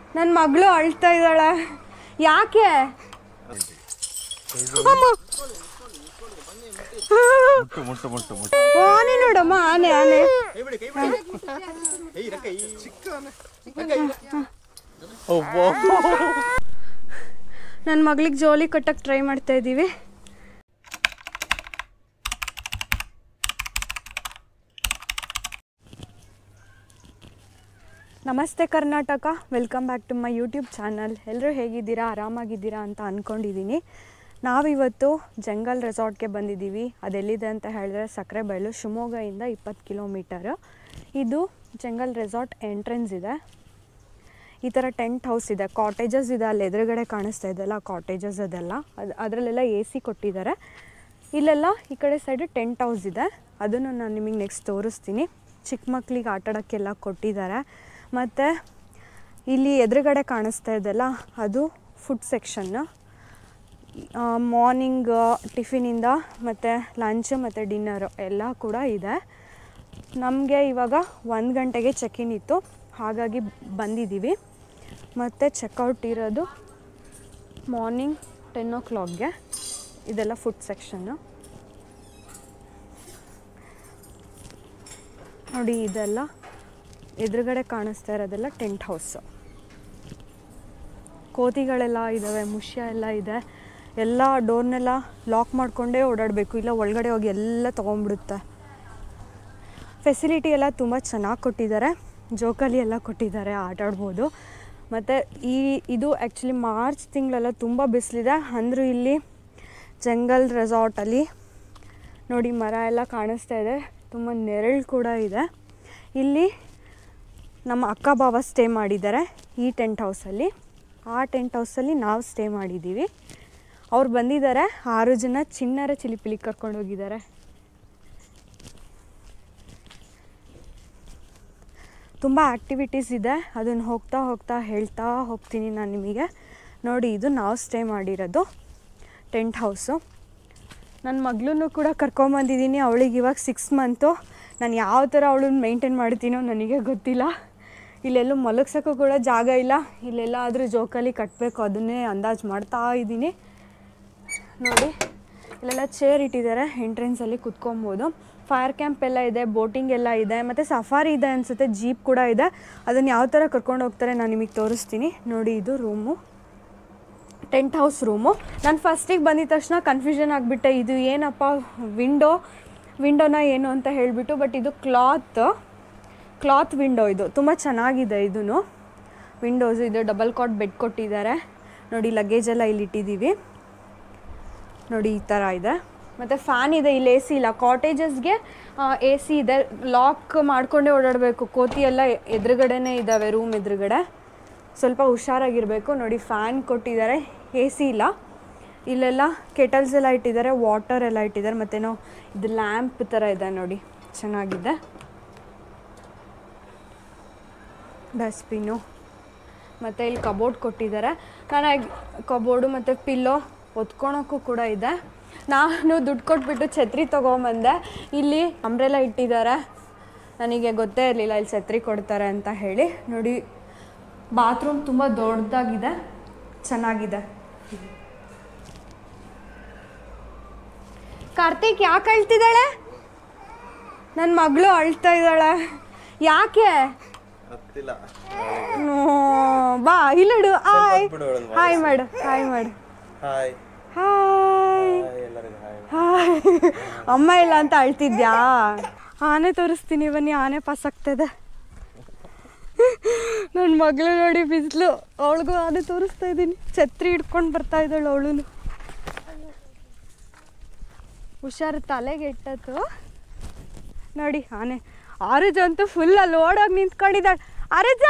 ನನ್ನ ಮಗಳು ಅಳ್ತಾ ಇದ್ದಾಳೆ ಯಾಕೆ ಅಮ್ಮ. ಮುಟ್ಟು ಮುಟ್ಟು ಮುಟ್ಟು ಮುಟ್ಟು ಆನೆ ನೋಡಮ್ಮ ಆನೆ ಆನೆ ನನ್ನ ಮಗಳಿಗೆ ಜೋಲಿ ಕಟ್ಟಕ್ಕೆ ಟ್ರೈ ಮಾಡ್ತಾ ಇದ್ದೀವಿ ನಮಸ್ತೆ Karnataka welcome back to my YouTube channel ಎಲ್ಲರೂ ಹೇಗಿದ್ದೀರಾ ಆರಾಮಾಗಿದ್ದೀರಾ ಅಂತ ಅಂದ್ಕೊಂಡಿದ್ದೀನಿ ನಾವಿವತ್ತು ಜಂಗಲ್ ರೆಸಾರ್ಟ್ಗೆ ಬಂದಿದ್ದೀವಿ ಅದೆಲ್ಲಿದೆ ಅಂತ ಹೇಳಿದ್ರೆ ಸಕ್ಕರೆಬೈಲು ಶಿವಮೊಗ್ಗದಿಂದ ಇಪ್ಪತ್ತು ಕಿಲೋಮೀಟರ್ ಇದು ಜಂಗಲ್ ರೆಸಾರ್ಟ್ ಎಂಟ್ರೆನ್ಸ್ ಇದೆ ಈ ಥರ ಟೆಂಟ್ ಹೌಸ್ ಇದೆ ಕಾಟೇಜಸ್ ಇದೆ ಅಲ್ಲಿ ಎದುರುಗಡೆ ಕಾಣಿಸ್ತಾ ಇದೆಲ್ಲ ಕಾಟೇಜಸ್ ಅದೆಲ್ಲ ಅದು ಅದರಲ್ಲೆಲ್ಲ ಎ ಸಿ ಕೊಟ್ಟಿದ್ದಾರೆ ಇಲ್ಲೆಲ್ಲ ಈ ಕಡೆ ಸೈಡ್ ಟೆಂಟ್ ಹೌಸ್ ಇದೆ ಅದನ್ನು ನಾನು ನಿಮಗೆ ನೆಕ್ಸ್ಟ್ ತೋರಿಸ್ತೀನಿ ಚಿಕ್ಕ ಮಕ್ಕಳಿಗೆ ಆಟ ಆಡೋಕ್ಕೆಲ್ಲ ಕೊಟ್ಟಿದ್ದಾರೆ ಮತ್ತು ಇಲ್ಲಿ ಎದುರುಗಡೆ ಕಾಣಿಸ್ತಾ ಇದೆಲ್ಲ ಅದು ಫುಡ್ ಸೆಕ್ಷನ್ನು ಮಾರ್ನಿಂಗ್ ಟಿಫಿನಿಂದ ಮತ್ತು ಲಂಚ್ ಮತ್ತು ಡಿನ್ನರು ಎಲ್ಲ ಕೂಡ ಇದೆ ನಮಗೆ ಇವಾಗ ಒಂದು ಗಂಟೆಗೆ ಚೆಕ್-ಇನ್ ಇತ್ತು ಹಾಗಾಗಿ ಬಂದಿದ್ದೀವಿ ಮತ್ತು ಚೆಕ್ಔಟ್ ಇರೋದು ಮಾರ್ನಿಂಗ್ ಟೆನ್ ಓ ಕ್ಲಾಕ್ಗೆ ಇದೆಲ್ಲ ಫುಡ್ ಸೆಕ್ಷನ್ನು ನೋಡಿ ಇದೆಲ್ಲ ಎದುರುಗಡೆ ಕಾಣಿಸ್ತಾ ಇರೋದೆಲ್ಲ ಟೆಂಟ್ ಹೌಸು ಕೋತಿಗಳೆಲ್ಲ ಇದ್ದಾವೆ ಮುಷ್ಯ ಎಲ್ಲ ಇದೆ ಎಲ್ಲ ಡೋರ್ನೆಲ್ಲ ಲಾಕ್ ಮಾಡಿಕೊಂಡೇ ಓಡಾಡಬೇಕು ಇಲ್ಲ ಒಳಗಡೆ ಹೋಗಿ ಎಲ್ಲ ತೊಗೊಂಡ್ಬಿಡುತ್ತೆ ಫೆಸಿಲಿಟಿ ಎಲ್ಲ ತುಂಬ ಚೆನ್ನಾಗಿ ಕೊಟ್ಟಿದ್ದಾರೆ ಜೋಕಾಲಿ ಎಲ್ಲ ಕೊಟ್ಟಿದ್ದಾರೆ ಆಟ ಆಡ್ಬೋದು ಮತ್ತು ಈ ಇದು ಆ್ಯಕ್ಚುಲಿ ಮಾರ್ಚ್ ತಿಂಗಳೆಲ್ಲ ತುಂಬ ಬಿಸಿಲಿದೆ ಅಂದರೂ ಇಲ್ಲಿ ಜಂಗಲ್ ರೆಸಾರ್ಟಲ್ಲಿ ನೋಡಿ ಮರ ಎಲ್ಲ ಕಾಣಿಸ್ತಾ ಇದೆ ತುಂಬ ನೆರಳು ಕೂಡ ಇದೆ ಇಲ್ಲಿ ನಮ್ಮ ಅಕ್ಕ ಬಾವ ಸ್ಟೇ ಮಾಡಿದ್ದಾರೆ ಈ ಟೆಂಟ್ ಹೌಸಲ್ಲಿ ಆ ಟೆಂಟ್ ಹೌಸಲ್ಲಿ ನಾವು ಸ್ಟೇ ಮಾಡಿದ್ದೀವಿ ಅವ್ರು ಬಂದಿದ್ದಾರೆ ಆರು ಜನ ಚಿನ್ನರ ಚಿಲಿಪಿಲಿ ಕರ್ಕೊಂಡು ಹೋಗಿದ್ದಾರೆ ತುಂಬ ಆ್ಯಕ್ಟಿವಿಟೀಸ್ ಇದೆ ಅದನ್ನು ಹೋಗ್ತಾ ಹೋಗ್ತಾ ಹೇಳ್ತಾ ಹೋಗ್ತೀನಿ ನಾನು ನಿಮಗೆ ನೋಡಿ ಇದು ನಾವು ಸ್ಟೇ ಮಾಡಿರೋದು ಟೆಂಟ್ ಹೌಸು ನನ್ನ ಮಗಳನ್ನೂ ಕೂಡ ಕರ್ಕೊಂಬಂದಿದ್ದೀನಿ ಅವಳಿಗೆ ಇವಾಗ ಸಿಕ್ಸ್ ಮಂತು ನಾನು ಯಾವ ಥರ ಅವಳನ್ನ ಮೇಂಟೈನ್ ಮಾಡ್ತೀನೋ ನನಗೆ ಗೊತ್ತಿಲ್ಲ ಇಲ್ಲೆಲ್ಲೂ ಮಲಗ್ಸೋಕ್ಕೂ ಕೂಡ ಜಾಗ ಇಲ್ಲ ಇಲ್ಲೆಲ್ಲ ಆದರೂ ಜೋಕಾಲಿ ಕಟ್ಟಬೇಕು ಅದನ್ನೇ ಅಂದಾಜು ಮಾಡ್ತಾ ಇದ್ದೀನಿ ನೋಡಿ ಇಲ್ಲೆಲ್ಲ ಚೇರ್ ಇಟ್ಟಿದ್ದಾರೆ ಎಂಟ್ರೆನ್ಸಲ್ಲಿ ಕುತ್ಕೊಬೋದು ಫೈರ್ ಕ್ಯಾಂಪ್ ಎಲ್ಲ ಇದೆ ಬೋಟಿಂಗ್ ಎಲ್ಲ ಇದೆ ಮತ್ತು ಸಫಾರಿ ಇದೆ ಅನಿಸುತ್ತೆ ಜೀಪ್ ಕೂಡ ಇದೆ ಅದನ್ನು ಯಾವ ಥರ ಕರ್ಕೊಂಡು ಹೋಗ್ತಾರೆ ನಾನು ನಿಮಗೆ ತೋರಿಸ್ತೀನಿ ನೋಡಿ ಇದು ರೂಮು ಟೆಂಟ್ ಹೌಸ್ ರೂಮು ನಾನು ಫಸ್ಟಿಗೆ ಬಂದಿದ ತಕ್ಷಣ ಕನ್ಫ್ಯೂಷನ್ ಆಗಿಬಿಟ್ಟೆ ಇದು ಏನಪ್ಪ ವಿಂಡೋ ವಿಂಡೋನ ಏನು ಅಂತ ಹೇಳಿಬಿಟ್ಟು ಬಟ್ ಇದು ಕ್ಲಾತ್ ಕ್ಲಾತ್ ವಿಂಡೋ ಇದು ತುಂಬ ಚೆನ್ನಾಗಿದೆ ಇದೂ ವಿಂಡೋಸ್ ಇದು ಡಬಲ್ ಕಾಟ್ ಬೆಡ್ ಕೊಟ್ಟಿದ್ದಾರೆ ನೋಡಿ ಲಗೇಜ್ ಎಲ್ಲ ಇಲ್ಲಿ ಇಟ್ಟಿದ್ದೀವಿ ನೋಡಿ ಈ ಥರ ಇದೆ ಮತ್ತು ಫ್ಯಾನ್ ಇದೆ ಇಲ್ಲಿ ಎ ಸಿ ಇಲ್ಲ ಕಾಟೇಜಸ್ಗೆ ಎ ಸಿ ಇದೆ ಲಾಕ್ ಮಾಡ್ಕೊಂಡೇ ಓಡಾಡಬೇಕು ಕೋತಿ ಎಲ್ಲ ಎದುರುಗಡೆನೇ ಇದ್ದಾವೆ ರೂಮ್ ಎದುರುಗಡೆ ಸ್ವಲ್ಪ ಹುಷಾರಾಗಿರಬೇಕು ನೋಡಿ ಫ್ಯಾನ್ ಕೊಟ್ಟಿದ್ದಾರೆ ಎ ಸಿ ಇಲ್ಲ ಇಲ್ಲೆಲ್ಲ ಕೆಟಲ್ಸ್ ಎಲ್ಲ ಇಟ್ಟಿದ್ದಾರೆ ವಾಟರ್ ಎಲ್ಲ ಇಟ್ಟಿದ್ದಾರೆ ಮತ್ತೇನೋ ಇದು ಲ್ಯಾಂಪ್ ಥರ ಇದೆ ನೋಡಿ ಚೆನ್ನಾಗಿದೆ ಡಸ್ಟ್ಬಿನ್ನು ಮತ್ತು ಇಲ್ಲಿ ಕಬೋರ್ಡ್ ಕೊಟ್ಟಿದ್ದಾರೆ ನಾನು ಕಬೋರ್ಡು ಮತ್ತು ಪಿಲ್ಲೋ ಹೊತ್ಕೊಳಕ್ಕೂ ಕೂಡ ಇದೆ ನಾನು ದುಡ್ಡು ಕೊಟ್ಬಿಟ್ಟು ಛತ್ರಿ ತೊಗೊಂಬಂದೆ ಇಲ್ಲಿ ಅಂಬ್ರೆಲ್ಲ ಇಟ್ಟಿದ್ದಾರೆ ನನಗೆ ಗೊತ್ತೇ ಇರಲಿಲ್ಲ ಇಲ್ಲಿ ಛತ್ರಿ ಕೊಡ್ತಾರೆ ಅಂತ ಹೇಳಿ ನೋಡಿ ಬಾತ್ರೂಮ್ ತುಂಬ ದೊಡ್ಡದಾಗಿದೆ ಚೆನ್ನಾಗಿದೆ ಕಾರ್ತಿಕ್ ಯಾಕೆ ಅಳ್ತಿದ್ದಾಳೆ ನನ್ನ ಮಗಳು ಅಳ್ತಾ ಇದ್ದಾಳೆ ಯಾಕೆ ಹತ್ತಿಲ್ಲ ನೋ, ಬಾ ಇಲ್ಲಡು ಹಾಯ್ ಬಿಡು ಅವಳನ್ನ ಹಾಯ್ ಮಾಡು ಹಾಯ್ ಮಾಡು ಹಾಯ್ ಹಾಯ್ ಹಾಯ್ ಎಲ್ಲರಿಗೂ ಹಾಯ್ ಹಾಯ್ ಅಮ್ಮ ಇಲ್ಲ ಅಂತ ಅಳ್ತಿದ್ಯಾ ಆನೆ ತೋರಿಸ್ತೀನಿ ಬನ್ನಿ ಆನೆ ಪಾಸ್ ಆಗ್ತದೆ ನನ್ನ ಮಗಳು ನೋಡಿ ಬಿಸಿಲು ಅವಳಿಗೂ ಆನೆ ತೋರಿಸ್ತಾ ಇದ್ದೀನಿ ಛತ್ರಿ ಹಿಡ್ಕೊಂಡು ಬರ್ತಾ ಇದ್ದಾಳು ಅವಳು ಹುಷಾರು ತಲೆಗೆ ಇಟ್ಟತ್ತು ನೋಡಿ ಆನೆ ಆರುಜ ಅಂತೂ ಫುಲ್ ಅಲ್ಲಿ ಓಡೋಗಿ ನಿಂತ್ಕೊಂಡಿದ್ದಾಳೆ ಆರುಜ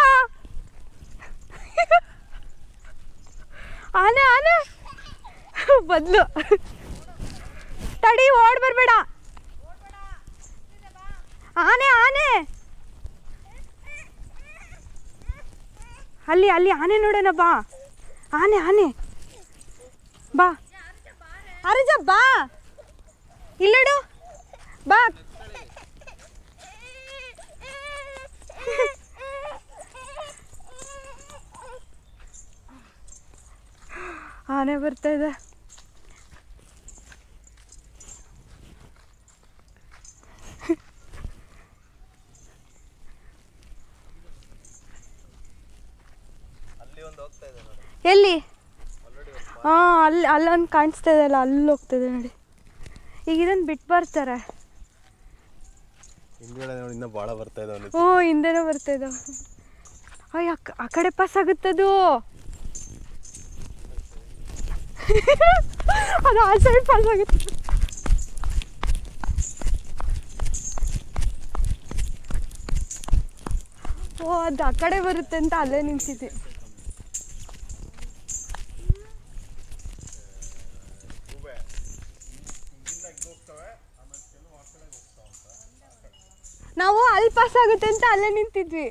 ಆನೆ ಆನೆ ಬದ್ಲು ತಡಿ ಓಡ್ ಬರ್ಬೇಡ ಆನೆ ಆನೆ ಅಲ್ಲಿ ಅಲ್ಲಿ ಆನೆ ನೋಡೋಣ ಬಾ ಆನೆ ಆನೆ ಬಾ ಅರಜ ಬಾ ಇಲ್ಲಡು ಬಾ ಆನೆ ಬರ್ತಾ ಇದೆ ಅಲ್ಲಿ ಒಂದು ಹೋಗ್ತಾ ಇದೆ ನೋಡಿ ಎಲ್ಲಿ ಹಾಂ ಅಲ್ಲಿ ಅಲ್ಲೊಂದು ಕಾಣಿಸ್ತಾ ಇದೆ ಅಲ್ಲ ಅಲ್ಲಿ ಹೋಗ್ತದೆ ನೋಡಿ ಈಗ ಇದನ್ನು ಬಿಟ್ಟು ಬರ್ತಾರೆ ಹಿಂದ್ಗಡೆ ನೋಡಿ ಇನ್ನೂ ಭಾಳ ಬರ್ತಾ ಇದೆ ಅವನಿಗೆ ಓ ಹಿಂದೆನೇ ಬರ್ತಾ ಇದ್ದಾವೆ ಅಯ್ಯ ಆ ಕ- ಆ ಕಡೆ ಪಾಸ್ ಆಗುತ್ತದು ಅದು ಆ ಸೈಡ್ ಪಾಸ್ ಆಗುತ್ತೆ ಓ ಅದು ಆ ಕಡೆ ಬರುತ್ತೆ ಅಂತ ಅಲ್ಲೇ ನಿಂತಿದ್ದೆ ನಾವು ಅಲ್ಲಿ ಪಾಸ್ ಆಗುತ್ತೆ ಅಂತ ಅಲ್ಲೇ ನಿಂತಿದ್ವಿ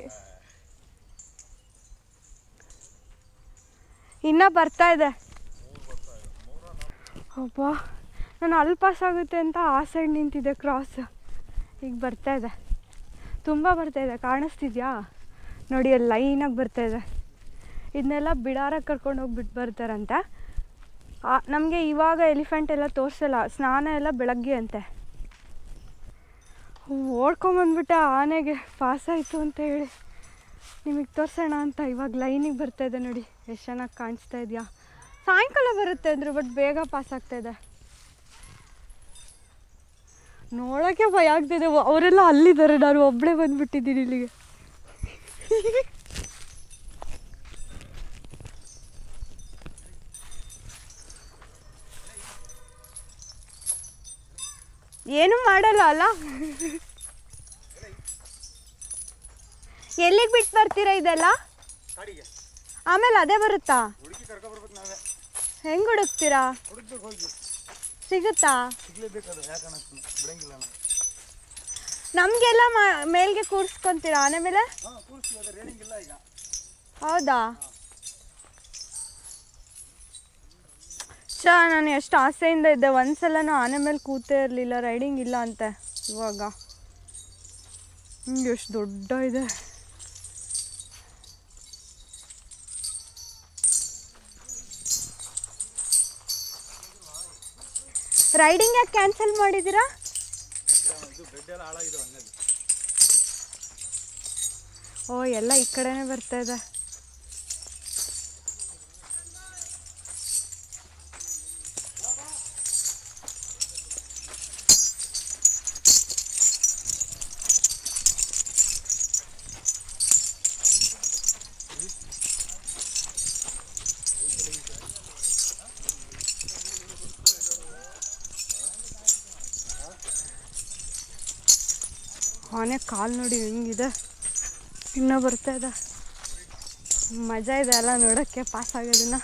ಇನ್ನ ಬರ್ತಾ ಇದೆ ಅಬ್ಬ ನಾನು ಅಲ್ಲಿ ಪಾಸ್ ಆಗುತ್ತೆ ಅಂತ ಆ ಸೈಡ್ ನಿಂತಿದ್ದೆ ಕ್ರಾಸ್ ಈಗ ಬರ್ತಾ ಇದೆ ತುಂಬ ಬರ್ತಾ ಇದೆ ಕಾಣಿಸ್ತಿದ್ಯಾ ನೋಡಿ ಅಲ್ಲಿ ಲೈನಾಗಿ ಬರ್ತಾ ಇದೆ ಇದನ್ನೆಲ್ಲ ಬಿಡಾರ ಕರ್ಕೊಂಡು ಹೋಗಿ ಬಿಟ್ಟು ಬರ್ತಾರಂತೆ ನಮಗೆ ಇವಾಗ ಎಲಿಫೆಂಟ್ ಎಲ್ಲ ತೋರಿಸಲ್ಲ ಸ್ನಾನ ಎಲ್ಲ ಬೆಳಗ್ಗೆ ಅಂತೆ ಓಡ್ಕೊಂಬಂದ್ಬಿಟ್ಟೆ ಆನೆಗೆ ಪಾಸ್ ಆಯಿತು ಅಂತ ಹೇಳಿ ನಿಮಗೆ ತೋರಿಸೋಣ ಅಂತ ಇವಾಗ ಲೈನಿಗೆ ಬರ್ತಾ ಇದೆ ನೋಡಿ ಎಷ್ಟು ಚೆನ್ನಾಗಿ ಕಾಣಿಸ್ತಾ ಇದೆಯಾ ಸಾಯಂಕಾಲ ಬರುತ್ತೆ ಅಂದರು ಬಟ್ ಬೇಗ ಪಾಸ್ ಆಗ್ತಾ ಇದೆ ನೋಡೋಕ್ಕೆ ಭಯ ಆಗ್ತಿದೆ ಅವರೆಲ್ಲ ಅಲ್ಲಿದ್ದಾರೆ ನಾನು ಒಬ್ಬಳೇ ಬಂದ್ಬಿಟ್ಟಿದ್ದೀನಿ ಇಲ್ಲಿಗೆ ಏನು ಮಾಡಲ್ಲ ಅಲ್ಲ ಎಲ್ಲಿಗೆ ಬಿಟ್ಟು ಬರ್ತೀರಾ ಇದೆಲ್ಲ ಕಾಡಿಗೆ ಆಮೇಲೆ ಅದೇ ಬರುತ್ತಾ ಹುಡುಗಿ ಕರ್ಕೊಬರ್ಬೇಕು ನಾವೇ ಹೆಂಗ್ ಹುಡುಕ್ತೀರಾ ಹುಡುಕ್ಬೇಕು ಹೋಗಿ ಸಿಗುತ್ತಾ ಸಿಗ್ಲೇಬೇಕದು ಯಾಕನ್ನ ಬಿಡಂಗಿಲ್ಲ ನಾವು ನಮಗೆಲ್ಲ ಮಾ ಮೇಲ್ಗೆ ಕೂರಿಸ್ಕೊಂತೀರಾ ಆನೆ ಮೇಲೆ ಹಾಂ ಕೂರಿಸಿ ಅದು ರೇಡಿಂಗ್ ಇಲ್ಲ ಈಗ ಹೌದಾ ಚಾ ನಾನು ಎಷ್ಟು ಆಸೆಯಿಂದ ಇದ್ದೆ ಒಂದ್ಸಲನೂ ಆನೆ ಮೇಲೆ ಕೂತೇ ಇರಲಿಲ್ಲ ರೈಡಿಂಗ್ ಇಲ್ಲ ಅಂತೆ ಇವಾಗ ಹಿಂಗೆ ಎಷ್ಟು ದೊಡ್ಡ ಇದೆ ರೈಡಿಂಗ್ ಯಾಕೆ ಕ್ಯಾನ್ಸಲ್ ಮಾಡಿದ್ದೀರಾ ಇದು ಬೆಡ್ ಎಲ್ಲ ಹಾಳಾಗಿದೆ ಹಂಗಾಗಿ ಓ ಎಲ್ಲ ಈ ಕಡೆನೇ ಬರ್ತಾ ಇದೆ ಆನೆ ಕಾಲು ನೋಡಿ ಹೆಂಗಿದೆ ಇನ್ನೂ ಬರ್ತಾ ಇದೆ ಮಜಾ ಇದೆ ಅಲ್ಲ ನೋಡೋಕ್ಕೆ ಪಾಸ್ ಆಗೋದನ್ನ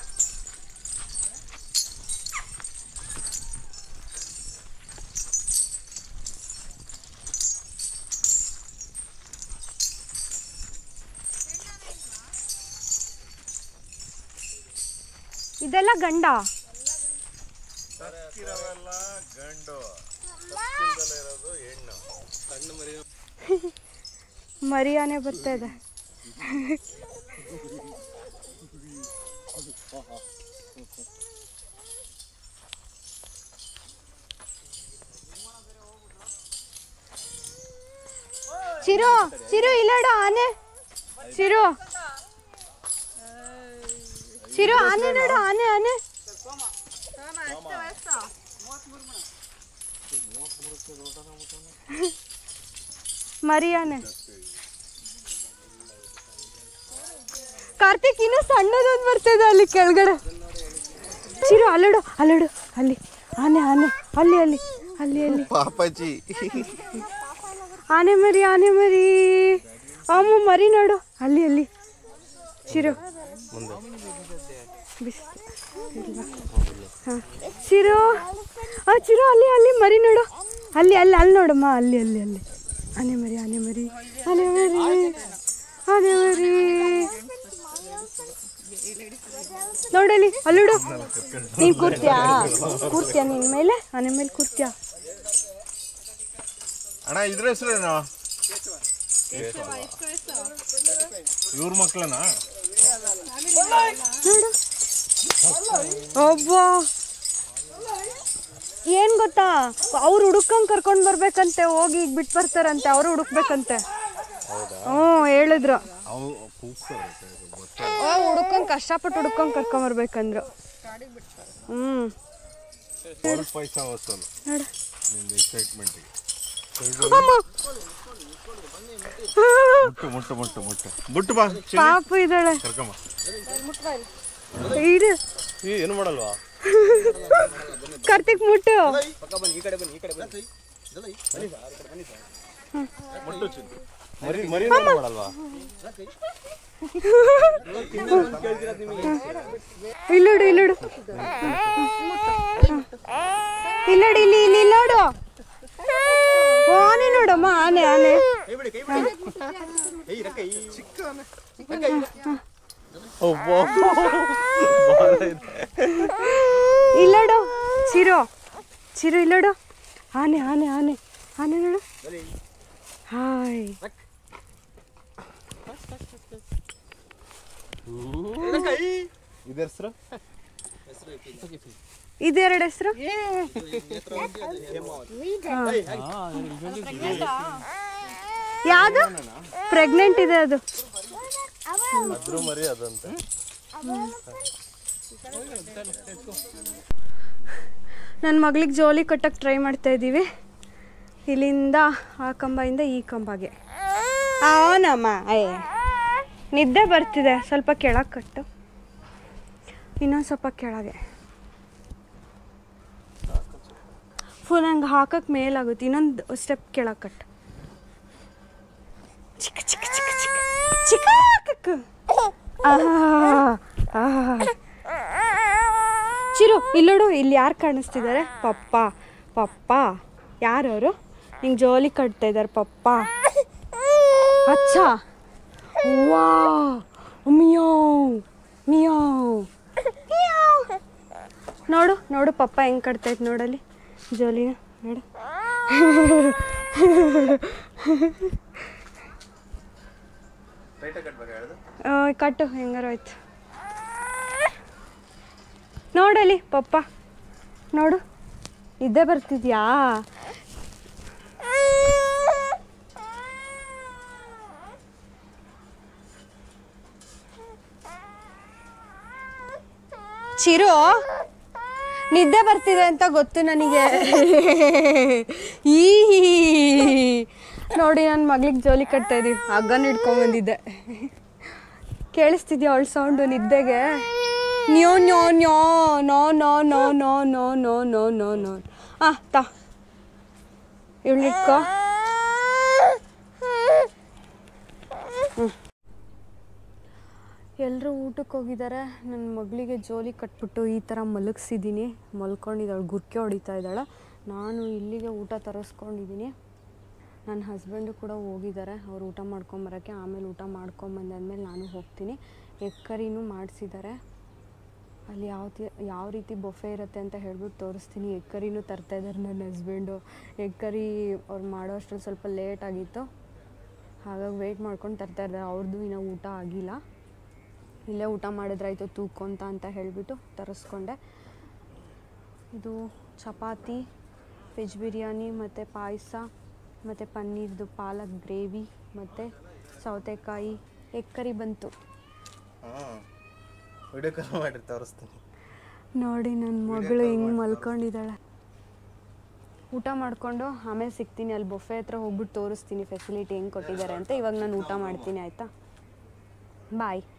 ಇದೆಲ್ಲ ಗಂಡ ಇರೋವೆಲ್ಲ ಗಂಡು ಸತ್ತಿಲ್ದಲೇ ಇರೋದು ಹೆಣ್ಣು ಸಣ್ಣ ಮರಿ ಮರಿಯಾನೆ ಬರ್ತಾ ಇದೆ ಚಿರು ಚಿರು ಇಲ್ಲಡ ಆನೆ ಚಿರು ಚಿರು ಆನೆ ನೋಡು ಆನೆ ಆನೆ ಮರಿಯಾನೆ ಕಾರ್ತಿಕ್ ಇನ್ನೂ ಸಣ್ಣದೊಂದು ಬರ್ತಿದೆ ಅಲ್ಲಿ ಕೆಳಗಡೆ ಚಿರು ಅಲ್ಲಡು ಅಲ್ಲಡು ಅಲ್ಲಿ ಆನೆ ಆನೆ ಅಲ್ಲಿ ಅಲ್ಲಿ ಅಲ್ಲಿ ಅಲ್ಲಿ ಪಾಪಾಜಿ ಆನೆ ಮರಿ ಆನೆ ಮರಿ ಅಮ್ಮ ಮರಿ ನೋಡು ಅಲ್ಲಿ ಅಲ್ಲಿ ಚಿರು ಮುಂದೆ ಬಿಸ್ ಇಲ್ಲ ಹಾಂ ಚಿರು ಆ ಚಿರು ಅಲ್ಲಿ ಅಲ್ಲಿ ಮರಿ ನೋಡು ಅಲ್ಲಿ ಅಲ್ಲಿ ಅಲ್ಲಿ ನೋಡಮ್ಮ ಅಲ್ಲಿ ಅಲ್ಲಿ ಅಲ್ಲಿ ಆನೆ ಮರಿ ಆನೆ ಮರಿ ಆನೆ ಮರಿ ಆನೆ ಮರಿ ನೋಡಲಿ ಅಲ್ಲಿಡು ನೀನು ಕೂರ್ತೀಯಾ ಕೂರ್ತೀಯಾ ನಿನ್ನ ಮೇಲೆ ಆನೆ ಮೇಲೆ ಕೂರ್ತೀಯಾ ಅಣ್ಣ ಇದ್ರ ಹೆಸರೇನು ಇವ್ರ ಮಕ್ಳನಾ ನೋಡು ಒಬ್ಬ ಏನ್ ಗೊತ್ತಾ ಅವ್ರು ಹುಡುಕಂಗ್ ಕರ್ಕೊಂಡ್ ಬರ್ಬೇಕಂತೆ ಹೋಗಿ ಈಗ ಬಿಟ್ಟು ಬರ್ತಾರಂತೆ ಅವ್ರು ಹುಡುಕ್ಬೇಕಂತೆ ಹ್ಞೂ ಹೇಳಿದ್ರು ಅವು ಕೂಗ್ತಾರೆ ಹುಡುಕಂಗ್ ಕಷ್ಟಪಟ್ಟು ಹುಡುಕಂಗ್ ಕರ್ಕೊಂಡ್ ಬರ್ಬೇಕಂದ್ರು ಹ್ಮ್ ಸ್ವಲ್ಪ ಪೈಸಾ ವಸೂಲು ನೋಡು ನಿಂದು ಎಕ್ಸೈಟ್ಮೆಂಟಿಗೆ ಮುಟ್ಟು ಮುಟ್ಟು ಮುಟ್ಟು ಮುಟ್ಟು ಮುಟ್ಟು ಬಾ ಚಿನ್ನಿ. ಪಾಪು ಇದ್ದಾಳೆ ಕರ್ಕಮ್ಮ ಇಡು ಈ ಏನು ಮಾಡಲ್ವಾ ಕಾರ್ತಿಕ್ ಮುಟ್ಟು ಮುಟ್ಟು ಚಿನ್ನಿ ಮರಿ ಮರಿ ಏನು ಮಾಡಲ್ವಾ ಇಲ್ಲೋಡು ಇಲ್ಲೋಡು ಇಲ್ಲೋಡು ಇಲ್ಲಿ ಇಲ್ಲಿ ಇಲ್ಲಿ ನೋಡು ಆನೆ ನೋಡಮ್ಮ ಆನೆ ಆನೆ ಒಬ್ಬ ಇಲ್ಲೋಡು ಚಿರು ಚಿರು ಇಲ್ಲೋಡು ಆನೆ ಆನೆ ಆನೆ ಆನೆ ನೋಡು ಹಾಯ್ ಇದು ಹೆಸ್ರು ಇದೆರಡು ಹೆಸರು ಯಾವುದು ಪ್ರೆಗ್ನೆಂಟ್ ಇದೆ ಅದು ಅದ್ರ ಮರಿ ಅದಂತೆ ನನ್ನ ಮಗಳಿಗೆ ಜೋಲಿ ಕಟ್ಟಕ್ಕೆ ಟ್ರೈ ಮಾಡ್ತಾ ಇದ್ದೀವಿ ಇಲ್ಲಿಂದ ಆ ಕಂಬದಿಂದ ಈ ಕಂಬಗೆ ಅವನಮ್ಮ ಅಯ್ಯ ನಿದ್ದೆ ಬರ್ತಿದೆ ಸ್ವಲ್ಪ ಕೆಳಗೆ ಕಟ್ಟು ಇನ್ನೊಂದು ಸ್ವಲ್ಪ ಕೆಳಗೆ ಫುಲ್ ನಂಗೆ ಹಾಕಕ್ಕೆ ಮೇಲಾಗುತ್ತೆ ಇನ್ನೊಂದು ಸ್ಟೆಪ್ ಕೆಳಗೆ ಕಟ್ಟು ಚಿಕ್ಕ ಚಿಕ್ಕ ಚಿಕ್ಕ ಚಿಕ್ಕ ಚಿಕ್ಕ ಕಕ್ಕು. ಆಹಾ, ಆಹಾ. ಚಿರು ಇಲ್ಲೋಡು ಇಲ್ಲಿ ಯಾರು ಕಾಣಿಸ್ತಿದ್ದಾರೆ ಪಪ್ಪ ಪಪ್ಪ ಯಾರವರು ನಿಂಗೆ ಜೋಲಿ ಕಟ್ತಾ ಇದ್ದಾರೆ ಪಪ್ಪ ಅಚ್ಚ ವಾ ಮಿಯಾವ್ ಮಿಯಾವ್ ಮಿಯಾವ್. ನೋಡು ನೋಡು ಪಪ್ಪ ಹೆಂಗೆ ಕಟ್ತೈತೆ ನೋಡಲ್ಲಿ ಜೋಲಿನ ನೋಡು ಆ, ಕಟ್ಟು ಹೆಂಗಾರು ಆಯ್ತು ನೋಡಲಿ ಪಪ್ಪ ನೋಡು ನಿದ್ದೆ ಬರ್ತಿದ್ಯಾ ಚಿರು ನಿದ್ದೆ ಬರ್ತಿದೆ ಅಂತ ಗೊತ್ತು ನನಗೆ ಈ ನೋಡಿ ನನ್ನ ಮಗಳಿಗೆ ಜೋಲಿ ಕಟ್ತಾ ಇದೀವಿ ಹಗ್ಗನ ಹಿಡ್ಕೊಂಬಂದಿದ್ದೆ ಕೇಳಿಸ್ತಿದ್ಯಾ ಅವಳ ಸೌಂಡು ನಿದ್ದೆಗೆ ನ್ಯೋ ನ್ಯೋ ನ್ಯೋ no no no no no no no no no ಆ ತಾ ಇವಳಿಟ್ಕೋ ಎಲ್ಲರೂ ಊಟಕ್ಕೆ ಹೋಗಿದ್ದಾರೆ ನನ್ನ ಮಗಳಿಗೆ ಜೋಲಿ ಕಟ್ಬಿಟ್ಟು ಈ ಥರ ಮಲಗಿಸಿದ್ದೀನಿ ಮಲ್ಕೊಂಡಿದ್ದಾಳೆ ಗುರ್ಕೆ ಹೊಡಿತಾ ಇದ್ದಾಳೆ ನಾನು ಇಲ್ಲಿಗೆ ಊಟ ತರಿಸ್ಕೊಂಡಿದ್ದೀನಿ ನನ್ನ ಹಸ್ಬೆಂಡು ಕೂಡ ಹೋಗಿದ್ದಾರೆ ಅವ್ರು ಊಟ ಮಾಡ್ಕೊಂಬರೋಕ್ಕೆ ಆಮೇಲೆ ಊಟ ಮಾಡ್ಕೊಂಬಂದಾದ್ಮೇಲೆ ನಾನು ಹೋಗ್ತೀನಿ ಎಗ್ ಕರಿನೂ ಮಾಡಿಸಿದ್ದಾರೆ ಅಲ್ಲಿ ಯಾವ ತಿ ಯಾವ ರೀತಿ ಬೊಫೆ ಇರುತ್ತೆ ಅಂತ ಹೇಳ್ಬಿಟ್ಟು ತೋರಿಸ್ತೀನಿ ಎಗ್ ಕರಿನೂ ತರ್ತಾ ಇದ್ದಾರೆ ನನ್ನ ಹಸ್ಬೆಂಡು ಎಗ್ ಕರಿ ಅವ್ರು ಮಾಡೋ ಅಷ್ಟ್ರಲ್ಲಿ ಸ್ವಲ್ಪ ಲೇಟ್ ಆಗಿತ್ತು ಹಾಗಾಗಿ ವೆಯ್ಟ್ ಮಾಡ್ಕೊಂಡು ತರ್ತಾ ಇದ್ದಾರೆ ಅವ್ರದ್ದು ಇನ್ನೂ ಊಟ ಆಗಿಲ್ಲ ಇಲ್ಲೇ ಊಟ ಮಾಡಿದ್ರಾಯ್ತು ತೂಕೊಂತ ಅಂತ ಹೇಳಿಬಿಟ್ಟು ತರಿಸ್ಕೊಂಡೆ ಇದು ಚಪಾತಿ ವೆಜ್ ಬಿರಿಯಾನಿ ಮತ್ತು ಪಾಯಸ ಮತ್ತು ಪನ್ನೀರ್ದು ಪಾಲಕ್ ಗ್ರೇವಿ ಮತ್ತು ಸೌತೆಕಾಯಿ ಎಗ್ ಕರಿ ಬಂತು ಹಾಂ ವಿಡಿಯೋ ಕಾಲ್ ಮಾಡಿ ತೋರಿಸ್ತೀನಿ ನೋಡಿ ನನ್ನ ಮಗಳು ಹಿಂಗೆ ಮಲ್ಕೊಂಡಿದ್ದಾಳೆ ಊಟ ಮಾಡಿಕೊಂಡು ಆಮೇಲೆ ಸಿಗ್ತೀನಿ ಅಲ್ಲಿ ಬೊಫೆ ಹತ್ರ ಹೋಗ್ಬಿಟ್ಟು ತೋರಿಸ್ತೀನಿ ಫೆಸಿಲಿಟಿ ಹೆಂಗೆ ಕೊಟ್ಟಿದ್ದಾರೆ ಅಂತ ಇವಾಗ ನಾನು ಊಟ ಮಾಡ್ತೀನಿ ಆಯಿತಾ ಬಾಯ್